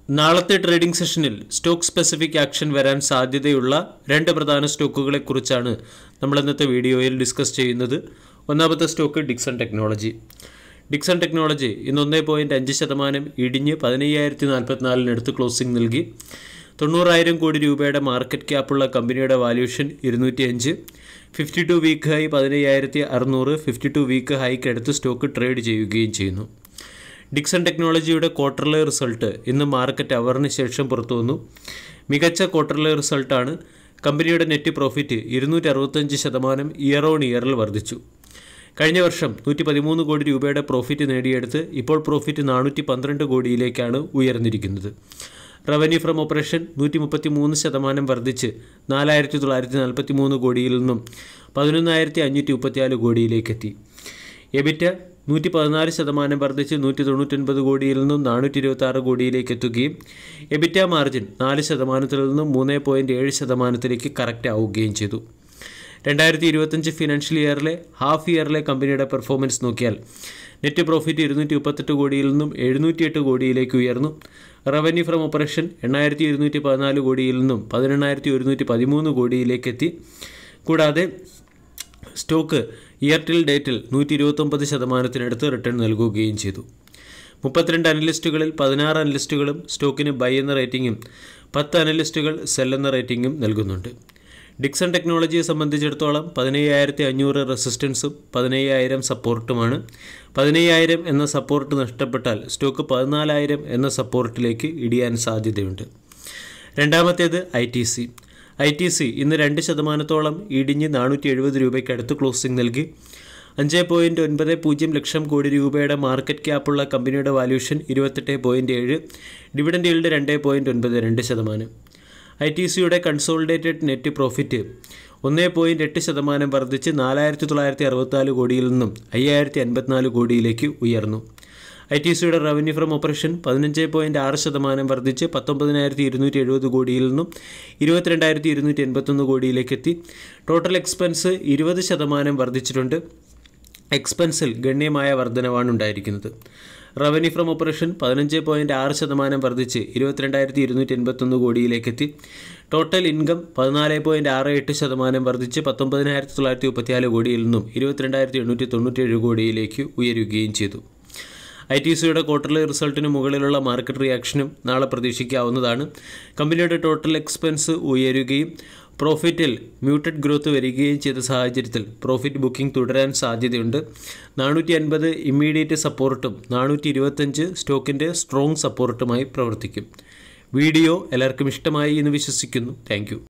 നാളത്തെ ട്രേഡിംഗ് സെഷനിൽ stock specific action വരാൻ സാധ്യതയുള്ള രണ്ട് പ്രധാന സ്റ്റോക്കുകളെക്കുറിച്ചാണ് നമ്മൾ ഇന്നത്തെ വീഡിയോയിൽ ഡിസ്കസ് ചെയ്യുന്നത് ഒന്നാമത്തെ stock Dixon technology Dixon technology ഇന്ന് ഒന്നേ പോയിൻറ്റ് അഞ്ച് ശതമാനം ഇടിഞ്ഞ് പതിനയ്യായിരത്തി നാൽപ്പത്തിനാലിനടുത്ത് ക്ലോസിംഗ് നൽകി തൊണ്ണൂറായിരം കോടി രൂപയുടെ മാർക്കറ്റ് ക്യാപ്പുള്ള കമ്പനിയുടെ വാല്യൂഷൻ ഇരുന്നൂറ്റി അഞ്ച് ഫിഫ്റ്റി ടു വീക്ക് ഹൈ പതിനയ്യായിരത്തി അറുന്നൂറ് ഫിഫ്റ്റി ടു വീക്ക് ഹൈക്ക് അടുത്ത് സ്റ്റോക്ക് ട്രേഡ് ചെയ്യുകയും ചെയ്യുന്നു ഡിക്സൺ ടെക്നോളജിയുടെ ക്വാർട്ടർലി റിസൾട്ട് ഇന്ന് മാർക്കറ്റ് അവറിന് ശേഷം പുറത്തു വന്നു മികച്ച ക്വാർട്ടർലി റിസൾട്ടാണ് കമ്പനിയുടെ നെറ്റ് പ്രോഫിറ്റ് ഇരുന്നൂറ്റി അറുപത്തഞ്ച് ശതമാനം ഇയർ ഓൺ ഇയറിൽ വർദ്ധിച്ചു കഴിഞ്ഞ വർഷം നൂറ്റി പതിമൂന്ന് കോടി രൂപയുടെ പ്രോഫിറ്റ് നേടിയെടുത്ത് ഇപ്പോൾ പ്രോഫിറ്റ് നാനൂറ്റി പന്ത്രണ്ട് കോടിയിലേക്കാണ് ഉയർന്നിരിക്കുന്നത് റവന്യൂ ഫ്രം ഓപ്പറേഷൻ നൂറ്റി മുപ്പത്തി മൂന്ന് ശതമാനം വർദ്ധിച്ച് നാലായിരത്തി തൊള്ളായിരത്തി നാൽപ്പത്തി മൂന്ന് കോടിയിൽ നിന്നും പതിനൊന്നായിരത്തി അഞ്ഞൂറ്റി മുപ്പത്തിനാല് കോടിയിലേക്കെത്തി എബിറ്റ നൂറ്റി പതിനാല് ശതമാനം വർദ്ധിച്ച് നൂറ്റി തൊണ്ണൂറ്റൊൻപത് കോടിയിൽ നിന്നും നാനൂറ്റി ഇരുപത്തി ആറ് കോടിയിലേക്ക് എത്തുകയും എബിറ്റ മാർജിൻ നാല് ശതമാനത്തിൽ നിന്നും മൂന്ന് പോയിൻറ്റ് ഏഴ് ശതമാനത്തിലേക്ക് കറക്റ്റ് ആവുകയും ചെയ്തു രണ്ടായിരത്തി ഇരുപത്തഞ്ച് ഫിനാൻഷ്യൽ ഇയറിലെ ഹാഫ് ഇയറിലെ കമ്പനിയുടെ പെർഫോമൻസ് നോക്കിയാൽ നെറ്റ് പ്രോഫിറ്റ് ഇരുന്നൂറ്റി മുപ്പത്തെട്ട് കോടിയിൽ നിന്നും എഴുന്നൂറ്റിയെട്ട് കോടിയിലേക്ക് ഉയർന്നു റവന്യൂ ഫ്രം ഓപ്പറേഷൻ എണ്ണായിരത്തി ഇരുന്നൂറ്റി പതിനാല് കോടിയിൽ നിന്നും പതിനെണ്ണായിരത്തി ഒരുന്നൂറ്റി പതിമൂന്ന് കോടിയിലേക്ക് എത്തി കൂടാതെ സ്റ്റോക്ക് ഇയർ ടിൽ ഡേറ്റിൽ നൂറ്റി ഇരുപത്തൊമ്പത് ശതമാനത്തിനടുത്ത് റിട്ടേൺ നൽകുകയും ചെയ്തു മുപ്പത്തിരണ്ട് അനലിസ്റ്റുകളിൽ പതിനാറ് അനലിസ്റ്റുകളും സ്റ്റോക്കിന് ബൈ എന്ന റേറ്റിംഗും പത്ത് അനലിസ്റ്റുകൾ സെൽ എന്ന റേറ്റിംഗും നൽകുന്നുണ്ട് ഡിക്സൺ ടെക്നോളജിയെ സംബന്ധിച്ചിടത്തോളം പതിനയ്യായിരത്തി അഞ്ഞൂറ് റെസിസ്റ്റൻസും പതിനയ്യായിരം സപ്പോർട്ടുമാണ് പതിനയ്യായിരം എന്ന സപ്പോർട്ട് നഷ്ടപ്പെട്ടാൽ സ്റ്റോക്ക് പതിനാലായിരം എന്ന സപ്പോർട്ടിലേക്ക് ഇടിയാൻ സാധ്യതയുണ്ട് രണ്ടാമത്തേത് I T C I T C ഇന്ന് രണ്ട് ശതമാനത്തോളം ഇടിഞ്ഞ് നാനൂറ്റി എഴുപത് രൂപയ്ക്ക് അടുത്ത് ക്ലോസിംഗ് നൽകി അഞ്ച് പോയിൻറ്റ് ഒൻപത് പൂജ്യം ലക്ഷം കോടി രൂപയുടെ മാർക്കറ്റ് ക്യാപ്പുള്ള കമ്പനിയുടെ വാല്യൂഷൻ ഇരുപത്തെട്ട് പോയിൻറ്റ് ഏഴ് ഡിവിഡൻഡ് ഈൽഡ് രണ്ട് പോയിൻറ്റ് ഒൻപത് രണ്ട് ശതമാനം ഐ ടി സിയുടെ കൺസോളിഡേറ്റഡ് നെറ്റ് പ്രോഫിറ്റ് ഒന്ന് പോയിൻറ്റ് എട്ട് ശതമാനം വർദ്ധിച്ച് നാലായിരത്തി തൊള്ളായിരത്തി അറുപത്തിനാല് കോടിയിൽ നിന്നും അയ്യായിരത്തി അൻപത്തിനാല് കോടിയിലേക്ക് ഉയർന്നു ഐ ടി സിയുടെ റവന്യൂ ഫ്രം ഓപ്പറേഷൻ പതിനഞ്ച് പോയിൻറ്റ് ആറ് ശതമാനം വർദ്ധിച്ച് പത്തൊമ്പതിനായിരത്തി ഇരുന്നൂറ്റി എഴുപത് കോടിയിൽ നിന്നും ഇരുപത്തിരണ്ടായിരത്തി ഇരുന്നൂറ്റി എൺപത്തൊന്ന് കോടിയിലേക്ക് എത്തി ടോട്ടൽ എക്സ്പെൻസ് ഇരുപത് ശതമാനം വർദ്ധിച്ചിട്ടുണ്ട് എക്സ്പെൻസിൽ ഗണ്യമായ വർധനവാണ് ഉണ്ടായിരിക്കുന്നത് റവന്യൂ ഫ്രം ഓപ്പറേഷൻ പതിനഞ്ച് പോയിൻറ്റ് ആറ് ശതമാനം വർദ്ധിച്ച് ഇരുപത്തിരണ്ടായിരത്തി ഇരുന്നൂറ്റി എൺപത്തൊന്ന് കോടിയിലേക്കെത്തി ടോട്ടൽ ഇൻകം പതിനാല് പോയിൻറ്റ് ആറ് എട്ട് ശതമാനം വർദ്ധിച്ച് പത്തൊമ്പതിനായിരത്തി തൊള്ളായിരത്തി മുപ്പത്തിനാല് കോടിയിൽ നിന്നും ഇരുപത്തിരണ്ടായിരത്തി എണ്ണൂറ്റി തൊണ്ണൂറ്റേഴ് കോടിയിലേക്ക് ഉയരുകയും ചെയ്തു ഐ ടി സിയുടെ ക്വാർട്ടർലി റിസൾട്ടിന് മുകളിലുള്ള മാർക്കറ്റ് റിയാക്ഷനും നാളെ പ്രതീക്ഷിക്കാവുന്നതാണ് കമ്പനിയുടെ ടോട്ടൽ എക്സ്പെൻസ് ഉയരുകയും പ്രോഫിറ്റിൽ മ്യൂട്ടഡ് ഗ്രോത്ത് വരികയും ചെയ്ത സാഹചര്യത്തിൽ പ്രോഫിറ്റ് ബുക്കിംഗ് തുടരാൻ സാധ്യതയുണ്ട് നാനൂറ്റി അൻപത് ഇമ്മീഡിയറ്റ് സപ്പോർട്ടും നാനൂറ്റി ഇരുപത്തഞ്ച് സ്റ്റോക്കിൻ്റെ സ്ട്രോങ് സപ്പോർട്ടുമായി പ്രവർത്തിക്കും വീഡിയോ എല്ലാവർക്കും ഇഷ്ടമായി എന്ന് വിശ്വസിക്കുന്നു താങ്ക്